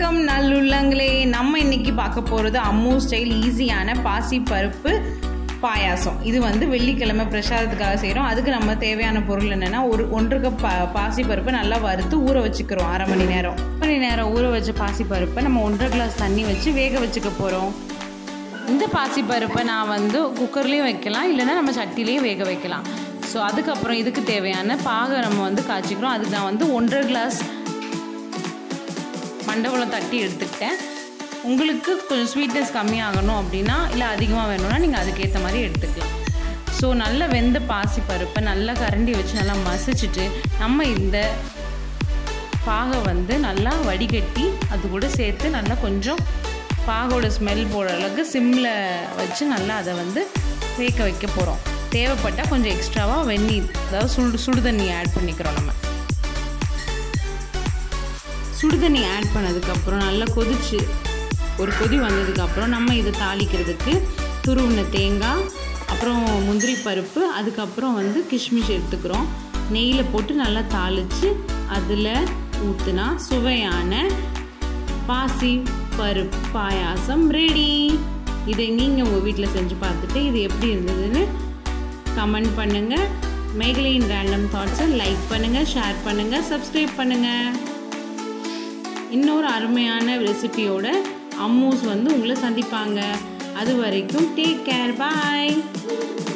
வணக்கம் நல்லுள்ளங்களே நம்ம இன்னைக்கு பார்க்க போகிறது அம்மு ஸ்டைல் ஈஸியான பாசி பருப்பு பாயாசம் இது வந்து வெள்ளிக்கிழமை பிரசாதத்துக்காக செய்கிறோம் அதுக்கு நம்ம தேவையான பொருள் என்னென்னா ஒரு ஒன்று கப் பா பாசி பருப்பை நல்லா வறுத்து ஊற வச்சுக்கிறோம் அரை மணி நேரம் அரை மணி நேரம் ஊற வச்ச பாசி பருப்பை நம்ம ஒன்றரை கிளாஸ் தண்ணி வச்சு வேக வச்சுக்க போகிறோம் இந்த பாசி பருப்பை நான் வந்து குக்கர்லேயும் வைக்கலாம் இல்லைன்னா நம்ம சட்டிலையும் வேக வைக்கலாம் ஸோ அதுக்கப்புறம் இதுக்கு தேவையான பாகை நம்ம வந்து காய்ச்சிக்கிறோம் அதுக்கு நான் வந்து ஒன்றரை கிளாஸ் மண்டபம் தட்டி எடுத்துக்கிட்டேன் உங்களுக்கு கொஞ்சம் ஸ்வீட்னஸ் கம்மியாகணும் அப்படின்னா இல்லை அதிகமாக வேணும்னா நீங்கள் அதுக்கேற்ற மாதிரி எடுத்துக்கலாம் ஸோ நல்ல வெந்த பாசி பருப்பை நல்லா கரண்டி வச்சு நல்லா மசிச்சுட்டு நம்ம இந்த பாகை வந்து நல்லா வடிகட்டி அது கூட சேர்த்து நல்லா கொஞ்சம் பாகோட ஸ்மெல் போடுற அளவுக்கு சிம்மில் வச்சு நல்லா அதை வந்து வேக வைக்க போகிறோம் தேவைப்பட்டால் கொஞ்சம் எக்ஸ்ட்ராவாக வெந்நீர் அதாவது சுடு சுடுதண்ணி ஆட் பண்ணிக்கிறோம் நம்ம சுடுதண்ணி ஆட் பண்ணதுக்கப்புறம் நல்லா கொதிச்சு ஒரு கொதி வந்ததுக்கப்புறம் நம்ம இதை தாளிக்கிறதுக்கு துருவின தேங்காய் அப்புறம் முந்திரி பருப்பு அதுக்கப்புறம் வந்து கிஷ்மிஷ் எடுத்துக்கிறோம் நெய்யில் போட்டு நல்லா தாளித்து அதில் ஊற்றுனா சுவையான பாசி பருப்பு பாயாசம் ரெடி இதை நீங்கள் உங்கள் வீட்டில் செஞ்சு பார்த்துட்டு இது எப்படி இருந்ததுன்னு கமெண்ட் பண்ணுங்கள் மேகலையின் ரேண்டம் தாட்ஸை லைக் பண்ணுங்கள் ஷேர் பண்ணுங்கள் சப்ஸ்கிரைப் பண்ணுங்கள் இன்னொரு அருமையான ரெசிபியோட அம்மூஸ் வந்து உங்களை சந்திப்பாங்க அது வரைக்கும் டேக் கேர் பாய்